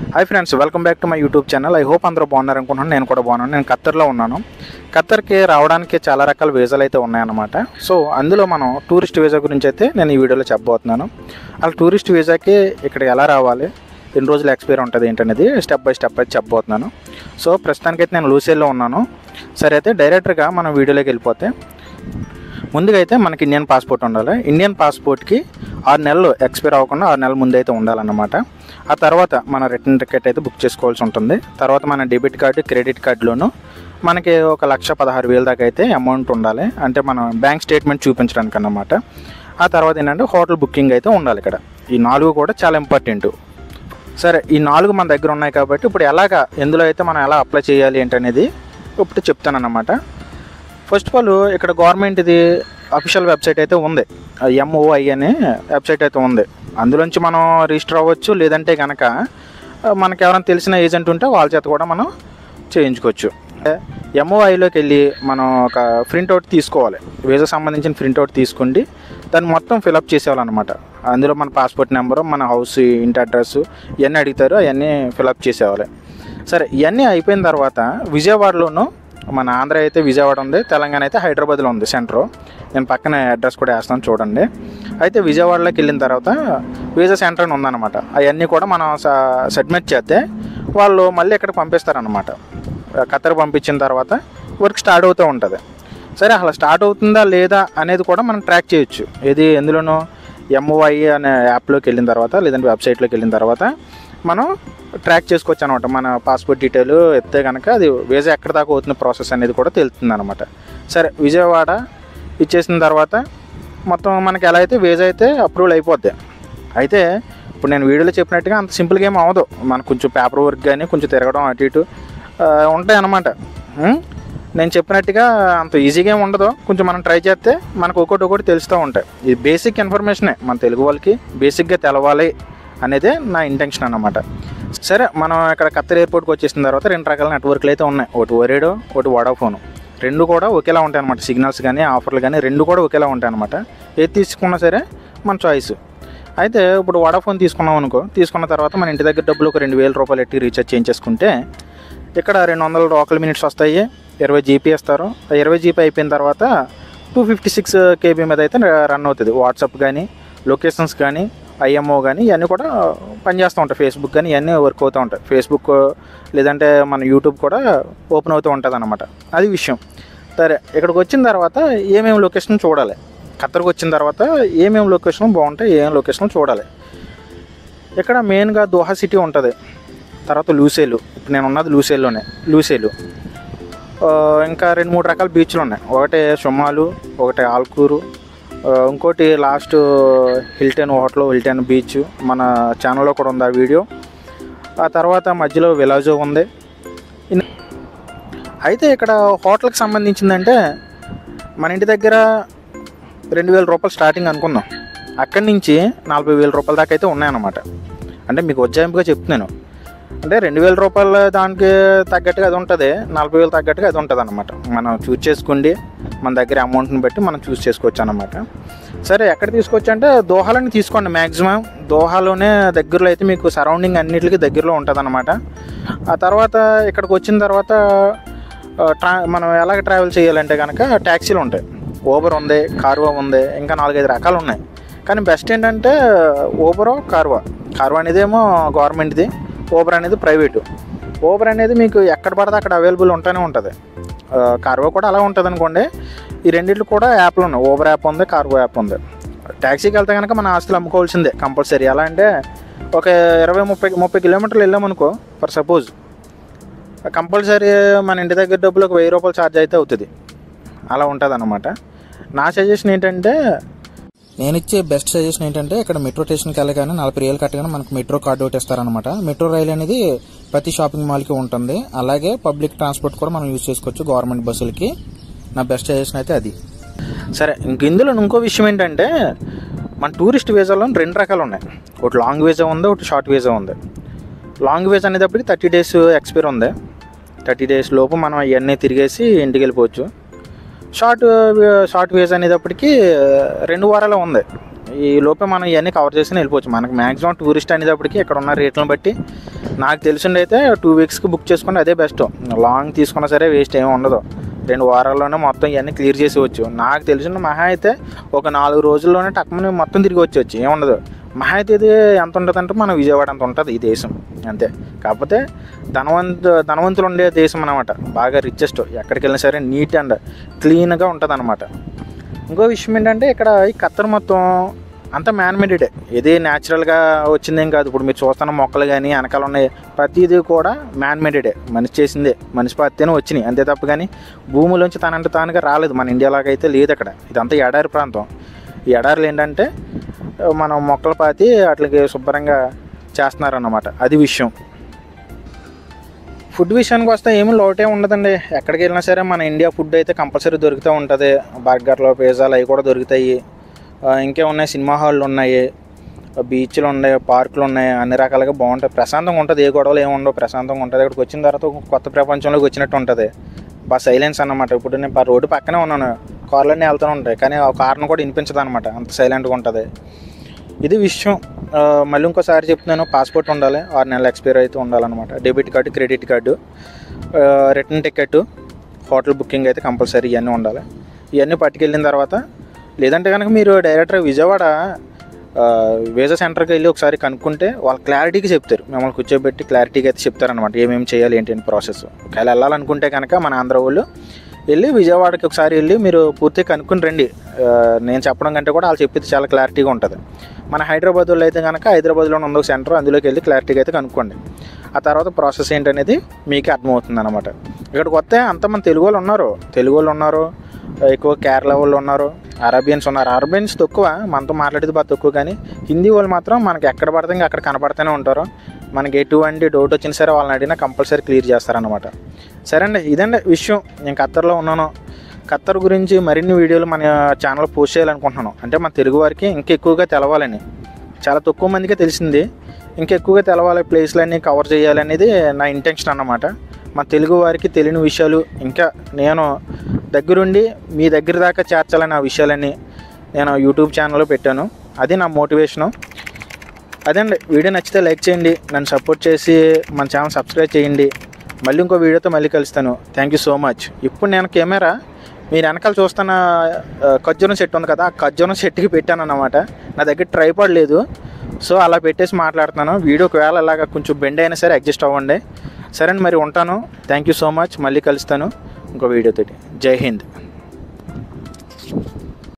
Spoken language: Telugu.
Hi friends welcome back to my YouTube channel I hope అందరూ బాగున్నారు అనుకుంటున్నాను నేను కూడా బాగున్నాను నేను ఖత్తర్లో ఉన్నాను ఖత్తర్కి రావడానికి చాలా రకాల వీసాలు అయితే ఉన్నాయన్నమాట సో అందులో మనం టూరిస్ట్ వీసా గురించి అయితే నేను ఈ వీడియోలో చెప్పబోతున్నాను అలా టూరిస్ట్ వీసాకి ఇక్కడ ఎలా రావాలి ఎన్ని రోజులు ఎక్స్పైర్ ఉంటుంది ఏంటనేది స్టెప్ బై స్టెప్ అయితే చెప్పబోతున్నాను సో ప్రస్తుతానికైతే నేను లూసేల్లో ఉన్నాను సరే అయితే డైరెక్ట్గా మనం వీడియోలోకి వెళ్ళిపోతే ముందుగా అయితే మనకి ఇండియన్ పాస్పోర్ట్ ఉండాలి ఇండియన్ పాస్పోర్ట్కి ఆరు నెలలు ఎక్స్పైర్ అవ్వకుండా ఆరు నెలల ముందు అయితే ఉండాలన్నమాట ఆ తర్వాత మన రిటర్న్ టికెట్ అయితే బుక్ చేసుకోవాల్సి ఉంటుంది తర్వాత మన డెబిట్ కార్డు క్రెడిట్ కార్డులోను మనకి ఒక లక్ష పదహారు వేల దాకా అయితే అమౌంట్ ఉండాలి అంటే మన బ్యాంక్ స్టేట్మెంట్ చూపించడానికి అన్నమాట ఆ తర్వాత ఏంటంటే హోటల్ బుకింగ్ అయితే ఉండాలి ఇక్కడ ఈ నాలుగు కూడా చాలా ఇంపార్టెంట్ సరే ఈ నాలుగు మన దగ్గర ఉన్నాయి కాబట్టి ఇప్పుడు ఎలాగా ఎందులో అయితే మనం ఎలా అప్లై చేయాలి ఏంటనేది ఇప్పుడు చెప్తానన్నమాట ఫస్ట్ ఆఫ్ ఆల్ ఇక్కడ గవర్నమెంట్ ఇది అఫీషియల్ వెబ్సైట్ అయితే ఉంది ఎంఓఐ అనే వెబ్సైట్ అయితే ఉంది అందులోంచి మనం రిజిస్టర్ అవ్వచ్చు లేదంటే కనుక మనకి ఎవరైనా తెలిసిన ఏజెంట్ ఉంటే వాళ్ళ చేత కూడా మనం చేయించుకోవచ్చు ఎంఓఐలోకి వెళ్ళి మనం ఒక ప్రింట్అవుట్ తీసుకోవాలి వీసా సంబంధించిన ప్రింట్అవుట్ తీసుకుండి దాన్ని మొత్తం ఫిలప్ చేసేవాళ్ళనమాట అందులో మన పాస్పోర్ట్ నెంబరు మన హౌస్ ఇంటి అడ్రస్ ఇవన్నీ అడుగుతారు అవన్నీ ఫిలప్ చేసేవాలి సరే ఇవన్నీ అయిపోయిన తర్వాత విజయవాడలోను మన ఆంధ్ర అయితే విజయవాడ ఉంది తెలంగాణ అయితే హైదరాబాద్లో ఉంది సెంటర్ నేను పక్కన అడ్రస్ కూడా వేస్తాను చూడండి అయితే విజయవాడలోకి వెళ్ళిన తర్వాత వీసా సెంటర్ అని ఉందన్నమాట అవన్నీ కూడా మనం సబ్మిట్ చేస్తే వాళ్ళు మళ్ళీ ఇక్కడ పంపిస్తారనమాట ఖత్తర్ పంపించిన తర్వాత వర్క్ స్టార్ట్ అవుతూ ఉంటుంది సరే అసలు స్టార్ట్ అవుతుందా లేదా అనేది కూడా మనం ట్రాక్ చేయొచ్చు ఏది ఎందులోనూ ఎంఓఐ అనే యాప్లోకి వెళ్ళిన తర్వాత లేదంటే వెబ్సైట్లోకి వెళ్ళిన తర్వాత మనం ట్రాక్ చేసుకోవచ్చు అనమాట మన పాస్పోర్ట్ డీటెయిల్ ఎత్తే కనుక అది వీసా ఎక్కడ దాకా అవుతున్న ప్రాసెస్ అనేది కూడా తెలుస్తుంది అనమాట సరే విజయవాడ ఇచ్చేసిన తర్వాత మొత్తం మనకి ఎలా అయితే వీసా అయితే అప్రూవల్ అయిపోద్ది అయితే ఇప్పుడు నేను వీడియోలో చెప్పినట్టుగా అంత సింపుల్గా ఏం అవ్వదు మనకు కొంచెం పేపర్ వర్క్ కానీ కొంచెం తిరగడం అటు ఇటు ఆ, ఉంటాయి అన్నమాట ఉం? నేను చెప్పినట్టుగా అంత ఈజీగా ఏమి ఉండదు కొంచెం మనం ట్రై చేస్తే మనకు ఒకటి ఒకటి తెలుస్తూ ఉంటాయి ఇది బేసిక్ ఇన్ఫర్మేషనే మన తెలుగు వాళ్ళకి బేసిక్గా తెలవాలి అనేదే నా ఇంటెన్షన్ అన్నమాట సరే మనం ఇక్కడ ఖత్తర్ ఎయిర్పోర్ట్కి వచ్చేసిన తర్వాత రెండు రకాల నెట్వర్క్లు అయితే ఉన్నాయి ఒకటి ఒరేడో ఒకటి వడాఫోన్ రెండు కూడా ఒకేలా ఉంటాయి అనమాట సిగ్నల్స్ కానీ ఆఫర్లు కానీ రెండు కూడా ఒకేలా ఉంటాయి అనమాట ఏది తీసుకున్నా సరే మన చాయిస్ అయితే ఇప్పుడు వడాఫోన్ తీసుకున్నాం అనుకో తీసుకున్న తర్వాత మన ఇంటి దగ్గర డబ్బులు ఒక రెండు వేల రూపాయలు ఎట్టి రీఛార్జ్ చేయించేసుకుంటే ఇక్కడ రెండు వందల లోకల్ మినిట్స్ వస్తాయి ఇరవై జీపీ ఇస్తారు ఆ ఇరవై జీపీ అయిపోయిన తర్వాత టూ ఫిఫ్టీ సిక్స్ కేబీ మీద అయితే రన్ అవుతుంది వాట్సాప్ కానీ లొకేషన్స్ కానీ ఐఎంఓ కానీ ఇవన్నీ కూడా పనిచేస్తూ ఉంటాయి ఫేస్బుక్ కానీ ఇవన్నీ వర్క్ అవుతూ ఉంటాయి ఫేస్బుక్ లేదంటే మన యూట్యూబ్ కూడా ఓపెన్ అవుతూ ఉంటుంది అనమాట అది విషయం సరే ఇక్కడికి వచ్చిన తర్వాత ఏమేమి లొకేషన్ చూడాలి ఖత్తర్కి వచ్చిన తర్వాత ఏమేమి లొకేషన్ బాగుంటాయి ఏం లొకేషన్ చూడాలి ఇక్కడ మెయిన్గా దోహా సిటీ ఉంటుంది తర్వాత లూసేలు ఇప్పుడు నేను ఉన్నది లూసేల్లోనే లూసేలు ఆ, ఇంకా రెండు మూడు రకాల బీచ్లు ఉన్నాయి ఒకటి సుమాలు ఒకటి ఆల్కూరు ఆ, ఇంకోటి last Hilton hotel Hilton beach మన ఛానల్లో కూడా ఉంది ఆ వీడియో ఆ తర్వాత మధ్యలో విలాజో ఉంది ఇన్- అయితే ఇక్కడ హోటల్కి సంబంధించిందంటే మన ఇంటి దగ్గర రెండు వేల రూపాయలు స్టార్టింగ్ అనుకుందాం అక్కడి నుంచి నలభై వేల రూపాయల దాకా అయితే ఉన్నాయన్నమాట అంటే మీకు ఉజ్జాయింపుగా చెప్తున్నాను అంటే రెండు వేల రూపాయల దానికి తగ్గట్టుగా అది ఉంటుంది నలభై వేలు తగ్గట్టుగా అది ఉంటుంది అనమాట మనం చూస్ చేసుకోండి మన దగ్గర అమౌంట్ని బట్టి మనం చూస్ చేసుకోవచ్చు అనమాట సరే ఎక్కడ తీసుకోవచ్చు అంటే దోహాలని తీసుకోండి మ్యాక్సిమం దోహాలోనే దగ్గరలో అయితే మీకు సరౌండింగ్ అన్నిటికీ దగ్గరలో ఉంటుంది అనమాట ఆ తర్వాత ఇక్కడికి వచ్చిన తర్వాత ఆ, ట్రా మనం ఎలాగ ట్రావెల్ చేయాలంటే కనుక ట్యాక్సీలు ఉంటాయి ఓబర్ ఉంది కార్వా ఉంది ఇంకా నాలుగైదు రకాలు ఉన్నాయి కానీ బెస్ట్ ఏంటంటే ఓబరో కార్వా కార్వా అనేది ఏమో గవర్నమెంట్ది ఓబర్ అనేది ప్రైవేటు ఓబర్ అనేది మీకు ఎక్కడ పడితే అక్కడ అవైలబుల్ ఉంటూనే ఉంటుంది ఆ, కార్వా కూడా అలా ఉంటుంది అనుకోండి ఈ రెండిట్లు కూడా యాప్లు ఉన్నాయి ఓబర్ యాప్ ఉంది కార్వా యాప్ ఉంది ట్యాక్సీకి వెళ్తే కనుక మన ఆస్తులు అమ్ముకోవాల్సిందే కంపల్సరీ ఎలా అంటే ఒక ఇరవై ముప్పై ముప్పై కిలోమీటర్లు వెళ్ళామనుకో ఫర్ సపోజ్ కంపల్సరీ మన ఇంటి దగ్గర డబ్బులు ఒక వెయ్యి రూపాయలు ఛార్జ్ అయితే అవుతుంది అలా ఉంటుంది అనమాట నా సజెషన్ ఏంటంటే నేను ఇచ్చే బెస్ట్ సజెషన్ ఏంటంటే ఇక్కడ మెట్రో స్టేషన్కి వెళ్ళగానే నలభై రియల్ కట్టగానే మనకు మెట్రో కార్డు ఒకటి ఇస్తారనమాట మెట్రో రైలు అనేది ప్రతి షాపింగ్ మాల్కి ఉంటుంది అలాగే పబ్లిక్ ట్రాన్స్పోర్ట్ కూడా మనం యూజ్ చేసుకోవచ్చు గవర్నమెంట్ బస్సులకి నా బెస్ట్ సజెషన్ అయితే అది సరే ఇంక ఇందులో ఇంకో విషయం ఏంటంటే మన టూరిస్ట్ వీసాలో రెండు రకాలు ఉన్నాయి ఒకటి లాంగ్ వీసా ఉంది ఒకటి షార్ట్ వీసా ఉంది లాంగ్ వీసా అనేటప్పటికి థర్టీ డేస్ ఎక్స్పైర్ ఉంది థర్టీ డేస్ లోపు మనం ఇవన్నీ తిరిగేసి ఇంటికి వెళ్ళిపోవచ్చు షార్ట్ షార్ట్ వీసా అనేటప్పటికి రెండు వారాలు ఉంది ఈ లోపే మనం ఇవన్నీ కవర్ చేసి వెళ్ళిపోవచ్చు మనకు మ్యాక్సిమం టూరిస్ట్ అనేటప్పటికి ఇక్కడ ఉన్న రేట్లను బట్టి నాకు తెలిసింది అయితే టూ వీక్స్కి బుక్ చేసుకుంటే అదే బెస్ట్ లాంగ్ తీసుకున్నా సరే వేస్ట్ ఏమి ఉండదు రెండు వారాల్లోనే మొత్తం ఇవన్నీ క్లియర్ చేసేవచ్చు నాకు తెలిసిన మహా అయితే ఒక నాలుగు రోజుల్లోనే టక్మని మొత్తం తిరిగి వచ్చేవచ్చు ఏముండదు మహా అయితే ఇది ఎంత ఉంటుంది అంటే మన విజయవాడ అంత ఉంటుంది ఈ దేశం అంతే కాకపోతే ధనవంత ధనవంతులు ఉండే దేశం అనమాట బాగా రిచెస్ట్ ఎక్కడికి వెళ్ళినా సరే నీట్ అండ్ క్లీన్గా ఉంటుంది అనమాట ఇంకో విషయం ఏంటంటే ఇక్కడ ఈ కత్తర్ మొత్తం అంతా మ్యాన్మేడెడ్ ఇది న్యాచురల్గా వచ్చిందేం కాదు ఇప్పుడు మీరు చూస్తున్న మొక్కలు కానీ వెనకాల ఉన్నాయి ప్రతిదీ కూడా మ్యాన్మేడెడే మనిషి చేసిందే మనిషి పత్తేనే వచ్చినాయి అంతే తప్ప కానీ భూమిలోంచి తనంటే తానుగా రాలేదు మన ఇండియాలాగా అయితే లేదు అక్కడ ఇదంతా ఎడారి ప్రాంతం ఈ ఎడారులు ఏంటంటే మనం మొక్కలు పాతి వాటికి శుభ్రంగా చేస్తున్నారన్నమాట అది విషయం ఫుడ్ విషయానికి వస్తే ఏమీ లోటే ఉండదండి ఎక్కడికి వెళ్ళినా సరే మన ఇండియా ఫుడ్ అయితే కంపల్సరీ దొరుకుతూ ఉంటుంది బర్గర్లు పిజ్జాలు అవి కూడా దొరుకుతాయి ఆ, ఇంకేమున్నాయి సినిమా హాళ్ళు ఉన్నాయి బీచ్లు ఉన్నాయి పార్కులు ఉన్నాయి అన్ని రకాలుగా బాగుంటాయి ప్రశాంతంగా ఉంటుంది ఏ గొడవలు ఏమి ఉండవు ప్రశాంతంగా ఉంటుంది ఇక్కడికి వచ్చిన తర్వాత ఒక కొత్త ప్రపంచంలోకి వచ్చినట్టు ఉంటుంది బాగా సైలెన్స్ అన్నమాట ఇప్పుడు నేను ప- రోడ్డు పక్కనే ఉన్నాను కార్లన్నీ వెళ్తూనే ఉంటాయి కానీ ఆ కార్ను కూడా వినిపించదు అనమాట అంత సైలెంట్గా ఉంటుంది ఇది విషయం ఆ, మళ్ళీ ఇంకోసారి చెప్తున్నాను పాస్పోర్ట్ ఉండాలి ఆరు నెలల ఎక్స్పైర్ అయితే ఉండాలన్నమాట debit card credit card return ticket hotel booking అయితే కంపల్సరీ ఇవన్నీ ఉండాలి ఇవన్నీ పట్టుకెళ్ళిన తర్వాత లేదంటే కనుక మీరు డైరెక్ట్గా విజయవాడ ఆ, వీసా సెంటర్కి వెళ్ళి ఒకసారి కనుక్కుంటే వాళ్ళు క్లారిటీకి చెప్తారు మిమ్మల్ని కూర్చోబెట్టి క్లారిటీగా అయితే చెప్తారనమాట ఏమేమి చేయాలి ఏంటి అని ప్రాసెస్ ఒకవేళ వెళ్ళాలనుకుంటే కనుక మన ఆంధ్ర వాళ్ళు వెళ్ళి విజయవాడకి ఒకసారి వెళ్ళి మీరు పూర్తిగా కనుక్కుని రండి ఆ, నేను చెప్పడం కంటే కూడా వాళ్ళు చెప్పేది చాలా క్లారిటీగా ఉంటుంది మన హైదరాబాద్ వాళ్ళు అయితే కనుక హైదరాబాద్లో ఉన్న ఒక సెంటర్ అందులోకి వెళ్ళి క్లారిటీగా అయితే కనుక్కోండి ఆ తర్వాత ప్రాసెస్ ఏంటనేది మీకే అర్థమవుతుంది అనమాట ఇక్కడికి వస్తే అంత మన తెలుగు వాళ్ళు ఉన్నారు తెలుగు వాళ్ళు ఉన్నారు ఎక్కువ కేరళ వాళ్ళు ఉన్నారు అరబియన్స్ ఉన్నారు అరబియన్స్ తక్కువ మనతో మాట్లాడేది బాగా తక్కువ కానీ హిందీ వాళ్ళు మాత్రం మనకి ఎక్కడ పడితే ఇంకా అక్కడ కనపడుతూనే ఉంటారు మనకి ఎటువంటి డౌట్ వచ్చినా సరే వాళ్ళని అడిగినా కంపల్సరీ క్లియర్ చేస్తారనమాట సరే అండి ఇదండి విషయం నేను ఖత్తర్లో ఉన్నాను ఖత్తర్ గురించి మరిన్ని వీడియోలు మన ఛానల్లో పోస్ట్ చేయాలనుకుంటున్నాను అంటే మన తెలుగు వారికి ఇంకా ఎక్కువగా తెలవాలని చాలా తక్కువ మందికే తెలిసింది ఇంకా ఎక్కువగా తెలవాలి ప్లేస్లన్నీ కవర్ చేయాలనేది నా ఇంటెన్షన్ అన్నమాట మా తెలుగు వారికి తెలియని విషయాలు ఇంకా నేను దగ్గరుండి మీ దగ్గర దాకా చేర్చాలని ఆ విషయాలన్నీ నేను యూట్యూబ్ ఛానల్లో పెట్టాను అది నా మోటివేషను అదండి వీడియో నచ్చితే లైక్ చేయండి నన్ను సపోర్ట్ చేసి మన ఛానల్ సబ్స్క్రైబ్ చేయండి మళ్ళీ ఇంకో వీడియోతో మళ్ళీ కలుస్తాను థ్యాంక్ యూ సో మచ్ ఇప్పుడు నేను కెమెరా మీరు వెనకాల చూస్తున్న ఆ, ఖర్జూరం సెట్ ఉంది కదా ఆ ఖర్జూరం సెట్కి పెట్టాను అన్నమాట నా దగ్గర ట్రైపాడ్ లేదు సో అలా పెట్టేసి మాట్లాడుతున్నాను వీడియో ఒకవేళ అలాగా కొంచెం బెండ్ అయినా సరే అడ్జస్ట్ అవ్వండి సరే అండి మరి ఉంటాను థ్యాంక్ యూ సో మచ్ మళ్ళీ కలుస్తాను ఇంకో వీడియోతోటి జై హింద్